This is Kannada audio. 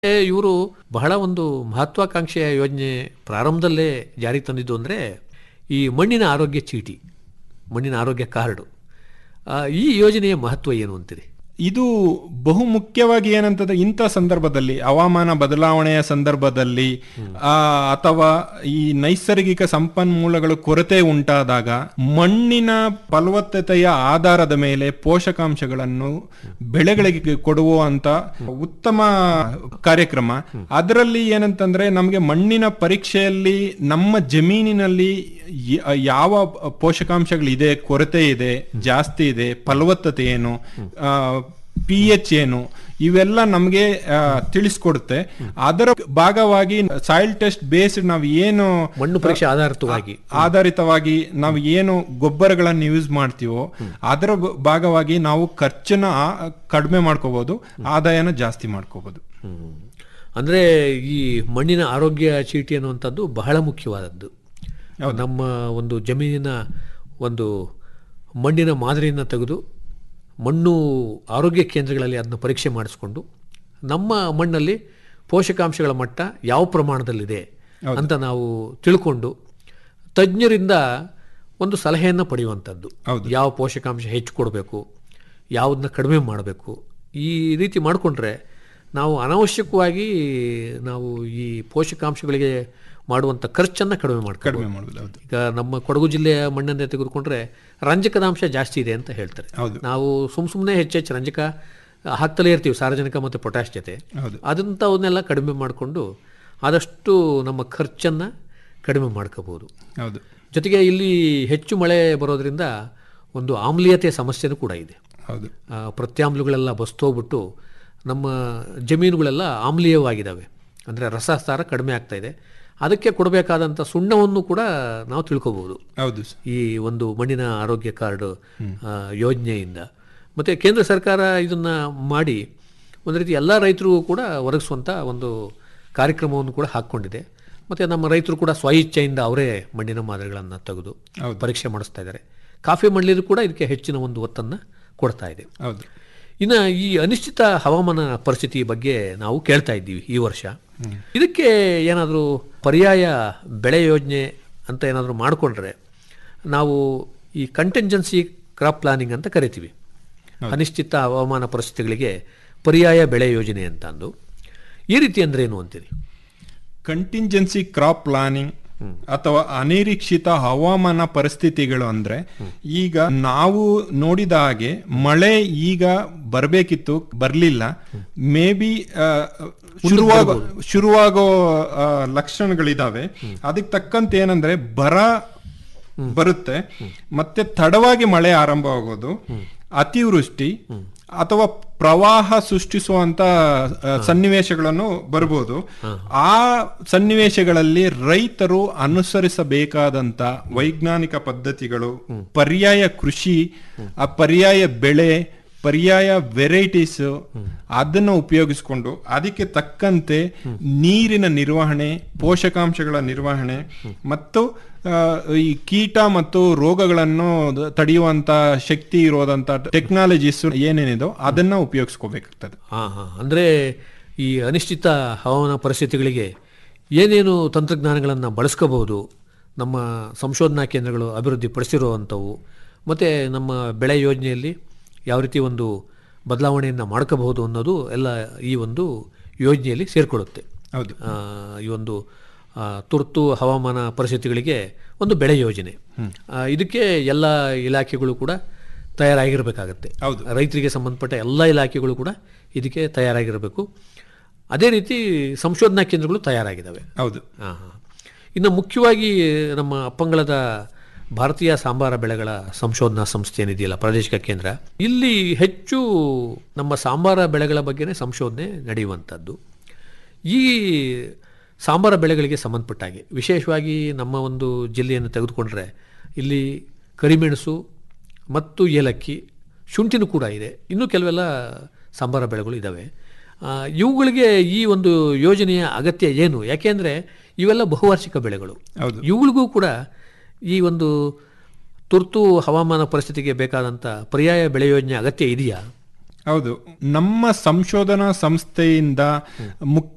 ಇವರು ಬಹಳ ಒಂದು ಮಹತ್ವಾಕಾಂಕ್ಷೆಯ ಯೋಜನೆ ಪ್ರಾರಂಭದಲ್ಲೇ ಜಾರಿಗೆ ತಂದಿದ್ದು ಅಂದರೆ ಈ ಮಣ್ಣಿನ ಆರೋಗ್ಯ ಚೀಟಿ ಮಣ್ಣಿನ ಆರೋಗ್ಯ ಕಾರ್ಡು ಆ, ಈ ಯೋಜನೆಯ ಮಹತ್ವ ಏನು ಅಂತೀರಿ ಇದು ಬಹು ಮುಖ್ಯವಾಗಿ ಏನಂತಂದ್ರೆ ಇಂಥ ಸಂದರ್ಭದಲ್ಲಿ ಹವಾಮಾನ ಬದಲಾವಣೆಯ ಸಂದರ್ಭದಲ್ಲಿ ಆ, ಅಥವಾ ಈ ನೈಸರ್ಗಿಕ ಸಂಪನ್ಮೂಲಗಳು ಕೊರತೆ ಉಂಟಾದಾಗ ಮಣ್ಣಿನ ಫಲವತ್ತತೆಯ ಆಧಾರದ ಮೇಲೆ ಪೋಷಕಾಂಶಗಳನ್ನು ಬೆಳೆಗಳಿಗೆ ಕೊಡುವಂತ ಉತ್ತಮ ಕಾರ್ಯಕ್ರಮ ಅದರಲ್ಲಿ ಏನಂತಂದ್ರೆ ನಮಗೆ ಮಣ್ಣಿನ ಪರೀಕ್ಷೆಯಲ್ಲಿ ನಮ್ಮ ಜಮೀನಿನಲ್ಲಿ ಯ- ಯಾವ ಪೋಷಕಾಂಶಗಳಿದೆ ಕೊರತೆ ಇದೆ ಜಾಸ್ತಿ ಇದೆ ಫಲವತ್ತತೆ ಏನು ಪಿ ಎಚ್ ಏನು ಇವೆಲ್ಲ ನಮಗೆ ತಿಳಿಸ್ಕೊಡುತ್ತೆ ಅದರ ಭಾಗವಾಗಿ ಸಾಯಿಲ್ ಟೆಸ್ಟ್ ಬೇಸ್ಡ್ ನಾವು ಏನು ಮಣ್ಣು ಪರೀಕ್ಷೆ ಆಧಾರಿತವಾಗಿ ಆಧಾರಿತವಾಗಿ ನಾವು ಏನು ಗೊಬ್ಬರಗಳನ್ನು ಯೂಸ್ ಮಾಡ್ತೀವೋ ಅದರ ಬ- ಭಾಗವಾಗಿ ನಾವು ಖರ್ಚನ್ನ ಆ- ಕಡಿಮೆ ಮಾಡ್ಕೋಬಹುದು ಆದಾಯನ ಜಾಸ್ತಿ ಮಾಡ್ಕೋಬಹುದು ಹ್ಮ್. ಅಂದ್ರೆ ಈ ಮಣ್ಣಿನ ಆರೋಗ್ಯ ಚೀಟಿ ಅನ್ನುವಂಥದ್ದು ಬಹಳ ಮುಖ್ಯವಾದದ್ದು ನಮ್ಮ ಒಂದು ಜಮೀನಿನ ಒಂದು ಮಣ್ಣಿನ ಮಾದರಿಯನ್ನು ತೆಗೆದು ಮಣ್ಣು ಆರೋಗ್ಯ ಕೇಂದ್ರಗಳಲ್ಲಿ ಅದನ್ನ ಪರೀಕ್ಷೆ ಮಾಡಿಸ್ಕೊಂಡು ನಮ್ಮ ಮಣ್ಣಲ್ಲಿ ಪೋಷಕಾಂಶಗಳ ಮಟ್ಟ ಯಾವ ಪ್ರಮಾಣದಲ್ಲಿದೆ ಅಂತ ನಾವು ತಿಳ್ಕೊಂಡು ತಜ್ಞರಿಂದ ಒಂದು ಸಲಹೆಯನ್ನು ಪಡೆಯುವಂಥದ್ದು ಹೌದು. ಯಾವ ಪೋಷಕಾಂಶ ಹೆಚ್ಚು ಕೊಡಬೇಕು ಯಾವುದನ್ನ ಕಡಿಮೆ ಮಾಡಬೇಕು ಈ ರೀತಿ ಮಾಡಿಕೊಂಡ್ರೆ ನಾವು ಅನಾವಶ್ಯಕವಾಗಿ ನಾವು ಈ ಪೋಷಕಾಂಶಗಳಿಗೆ ಮಾಡುವಂಥ ಖರ್ಚನ್ನು ಕಡಿಮೆ ಮಾಡ್ಕೊಂಡು ಕಡಿಮೆ ಮಾಡೋದು ಹೌದು ಈಗ ನಮ್ಮ ಕೊಡಗು ಜಿಲ್ಲೆಯ ಮಣ್ಣನ್ನೇ ತೆಗೆದುಕೊಂಡ್ರೆ ರಂಜಕದ ಅಂಶ ಜಾಸ್ತಿ ಇದೆ ಅಂತ ಹೇಳ್ತಾರೆ ಹೌದು. ನಾವು ಸುಮ್ ಸುಮ್ಮನೆ ಹೆಚ್ಚೆಚ್ಚು ರಂಜಕ ಹಾಕ್ತಲೇ ಇರ್ತೀವಿ ಸಾರಜನಕ ಮತ್ತು ಪೊಟ್ಯಾಶ್ ಜೊತೆ ಹೌದು ಅದಂಥವನ್ನೆಲ್ಲ ಕಡಿಮೆ ಮಾಡಿಕೊಂಡು ಆದಷ್ಟು ನಮ್ಮ ಖರ್ಚನ್ನು ಕಡಿಮೆ ಮಾಡ್ಕೋಬೋದು ಹೌದು ಜೊತೆಗೆ ಇಲ್ಲಿ ಹೆಚ್ಚು ಮಳೆ ಬರೋದ್ರಿಂದ ಒಂದು ಆಮ್ಲೀಯತೆ ಸಮಸ್ಯೆನೂ ಕೂಡ ಇದೆ ಹೌದು ಆ, ಪ್ರತ್ಯಾಮ್ಲಗಳೆಲ್ಲ ಬಸ್ತೋಗ್ಬಿಟ್ಟು ನಮ್ಮ ಜಮೀನುಗಳೆಲ್ಲ ಆಮ್ಲೀಯವಾಗಿದ್ದಾವೆ ಅಂದರೆ ರಸಸಾರ ಕಡಿಮೆ ಆಗ್ತಾ ಇದೆ ಅದಕ್ಕೆ ಕೊಡಬೇಕಾದಂಥ ಸುಣ್ಣವನ್ನು ಕೂಡ ನಾವು ತಿಳ್ಕೊಬೋದು ಹೌದು ಸರ್. ಈ ಒಂದು ಮಣ್ಣಿನ ಆರೋಗ್ಯ ಕಾರ್ಡ್ ಆ, ಯೋಜನೆಯಿಂದ ಮತ್ತು ಕೇಂದ್ರ ಸರ್ಕಾರ ಇದನ್ನು ಮಾಡಿ ಒಂದು ರೀತಿ ಎಲ್ಲ ರೈತರು ಕೂಡ ಒದಗಿಸುವಂಥ ಒಂದು ಕಾರ್ಯಕ್ರಮವನ್ನು ಕೂಡ ಹಾಕ್ಕೊಂಡಿದೆ ಮತ್ತು ನಮ್ಮ ರೈತರು ಕೂಡ ಸ್ವಇಚ್ಛೆಯಿಂದ ಅವರೇ ಮಣ್ಣಿನ ಮಾದರಿಗಳನ್ನು ತೆಗೆದು ಹೌದು. ಪರೀಕ್ಷೆ ಮಾಡಿಸ್ತಾ ಇದ್ದಾರೆ ಕಾಫಿ ಮಣ್ಣಿಲು ಕೂಡ ಇದಕ್ಕೆ ಹೆಚ್ಚಿನ ಒಂದು ಒತ್ತನ್ನು ಕೊಡ್ತಾ ಇದೆ ಹೌದು ಇನ್ನು ಈ ಅನಿಶ್ಚಿತ ಹವಾಮಾನ ಪರಿಸ್ಥಿತಿ ಬಗ್ಗೆ ನಾವು ಕೇಳ್ತಾ ಇದ್ದೀವಿ ಈ ವರ್ಷ ಇದಕ್ಕೆ ಏನಾದರೂ ಪರ್ಯಾಯ ಬೆಳೆ ಯೋಜನೆ ಅಂತ ಏನಾದರೂ ಮಾಡಿಕೊಂಡ್ರೆ ನಾವು ಈ ಕಂಟೆಂಜೆನ್ಸಿ ಕ್ರಾಪ್ ಪ್ಲಾನಿಂಗ್ ಅಂತ ಕರಿತೀವಿ ಅನಿಶ್ಚಿತ ಹವಾಮಾನ ಪರಿಸ್ಥಿತಿಗಳಿಗೆ ಪರ್ಯಾಯ ಬೆಳೆ ಯೋಜನೆ ಅಂತ ಅಂದು ಈ ರೀತಿ ಅಂದ್ರೆ ಏನು ಅಂತೀರಿ ಕಂಟಿಂಜೆನ್ಸಿ ಕ್ರಾಪ್ ಪ್ಲಾನಿಂಗ್ ಅಥವಾ ಅನಿರೀಕ್ಷಿತ ಹವಾಮಾನ ಪರಿಸ್ಥಿತಿಗಳು ಅಂದ್ರೆ ಈಗ ನಾವು ನೋಡಿದ ಹಾಗೆ ಮಳೆ ಈಗ ಬರಬೇಕಿತ್ತು ಬರಲಿಲ್ಲ ಮೇ ಬಿ ಶುರುವಾಗೋ ಶುರುವಾಗೋ ಆ, ಲಕ್ಷಣಗಳಿದಾವೆ ಅದಕ್ಕೆ ತಕ್ಕಂತೆ ಏನಂದ್ರೆ ಬರ ಬರುತ್ತೆ ಮತ್ತೆ ತಡವಾಗಿ ಮಳೆ ಆರಂಭ ಆಗೋದು ಅತಿವೃಷ್ಟಿ ಅಥವಾ ಪ್ರವಾಹ ಸೃಷ್ಟಿಸುವಂತ ಆ, ಸನ್ನಿವೇಶಗಳನ್ನು ಬರ್ಬೋದು ಆ ಸನ್ನಿವೇಶಗಳಲ್ಲಿ ರೈತರು ಅನುಸರಿಸಬೇಕಾದಂತ ವೈಜ್ಞಾನಿಕ ಪದ್ಧತಿಗಳು ಪರ್ಯಾಯ ಕೃಷಿ ಆ ಪರ್ಯಾಯ ಬೆಳೆ ಪರ್ಯಾಯ ವೆರೈಟೀಸ್ ಅದನ್ನು ಉಪಯೋಗಿಸಿಕೊಂಡು ಅದಕ್ಕೆ ತಕ್ಕಂತೆ ನೀರಿನ ನಿರ್ವಹಣೆ ಪೋಷಕಾಂಶಗಳ ನಿರ್ವಹಣೆ ಮತ್ತು ಆ, ಈ ಕೀಟ ಮತ್ತು ರೋಗಗಳನ್ನು ದ- ತಡೆಯುವಂತ ಶಕ್ತಿ ಇರೋದಂತ ಟೆಕ್ನಾಲಜೀಸ್ ಏನೇನಿದೋ ಅದನ್ನ ಉಪಯೋಗಿಸ್ಕೋಬೇಕಾಗ್ತದೆ ಹಾಂ ಹಾಂ ಅಂದರೆ ಈ ಅನಿಶ್ಚಿತ ಹವಾಮಾನ ಪರಿಸ್ಥಿತಿಗಳಿಗೆ ಏನೇನು ತಂತ್ರಜ್ಞಾನಗಳನ್ನು ಬಳಸ್ಕೋಬಹುದು ನಮ್ಮ ಸಂಶೋಧನಾ ಕೇಂದ್ರಗಳು ಅಭಿವೃದ್ಧಿಪಡಿಸಿರುವಂಥವು ಮತ್ತು ನಮ್ಮ ಬೆಳೆ ಯೋಜನೆಯಲ್ಲಿ ಯಾವ ರೀತಿ ಒಂದು ಬದಲಾವಣೆಯನ್ನು ಮಾಡ್ಕೋಬಹುದು ಅನ್ನೋದು ಎಲ್ಲ ಈ ಒಂದು ಯೋಜನೆಯಲ್ಲಿ ಸೇರಿಕೊಳ್ಳುತ್ತೆ ಹೌದು ಆ, ಈ ಒಂದು ಆ, ತುರ್ತು ಹವಾಮಾನ ಪರಿಸ್ಥಿತಿಗಳಿಗೆ ಒಂದು ಬೆಳೆ ಯೋಜನೆ ಆ, ಇದಕ್ಕೆ ಎಲ್ಲ ಇಲಾಖೆಗಳು ಕೂಡ ತಯಾರಾಗಿರಬೇಕಾಗತ್ತೆ ಹೌದು. ರೈತರಿಗೆ ಸಂಬಂಧಪಟ್ಟ ಎಲ್ಲ ಇಲಾಖೆಗಳು ಕೂಡ ಇದಕ್ಕೆ ತಯಾರಾಗಿರಬೇಕು ಅದೇ ರೀತಿ ಸಂಶೋಧನಾ ಕೇಂದ್ರಗಳು ತಯಾರಾಗಿದ್ದಾವೆ ಹೌದು ಹಾಂ ಹಾಂ ಇನ್ನು ಮುಖ್ಯವಾಗಿ ನಮ್ಮ ಅಪ್ಪಂಗಳದ ಭಾರತೀಯ ಸಾಂಬಾರ ಬೆಳೆಗಳ ಸಂಶೋಧನಾ ಸಂಸ್ಥೆ ಏನಿದೆಯಲ್ಲ ಪ್ರಾದೇಶಿಕ ಕೇಂದ್ರ ಇಲ್ಲಿ ಹೆಚ್ಚು ನಮ್ಮ ಸಾಂಬಾರ ಬೆಳೆಗಳ ಬಗ್ಗೆನೇ ಸಂಶೋಧನೆ ನಡೆಯುವಂಥದ್ದು ಈ ಸಾಂಬಾರ ಬೆಳೆಗಳಿಗೆ ಸಂಬಂಧಪಟ್ಟ ಹಾಗೆ ವಿಶೇಷವಾಗಿ ನಮ್ಮ ಒಂದು ಜಿಲ್ಲೆಯನ್ನು ತೆಗೆದುಕೊಂಡ್ರೆ ಇಲ್ಲಿ ಕರಿಮೆಣಸು ಮತ್ತು ಏಲಕ್ಕಿ ಶುಂಠಿನೂ ಕೂಡ ಇದೆ ಇನ್ನೂ ಕೆಲವೆಲ್ಲ ಸಾಂಬಾರ ಬೆಳೆಗಳು ಇದ್ದಾವೆ ಆ, ಇವುಗಳಿಗೆ ಈ ಒಂದು ಯೋಜನೆಯ ಅಗತ್ಯ ಏನು ಯಾಕೆಂದರೆ ಇವೆಲ್ಲ ಬಹುವಾರ್ಷಿಕ ಬೆಳೆಗಳು ಹೌದು. ಇವುಗಳಿಗೂ ಕೂಡ ಈ ಒಂದು ತುರ್ತು ಹವಾಮಾನ ಪರಿಸ್ಥಿತಿಗೆ ಬೇಕಾದಂಥ ಪರ್ಯಾಯ ಬೆಳೆ ಯೋಜನೆ ಅಗತ್ಯ ಇದೆಯಾ ಹೌದು ನಮ್ಮ ಸಂಶೋಧನಾ ಸಂಸ್ಥೆಯಿಂದ ಮುಖ್ಯ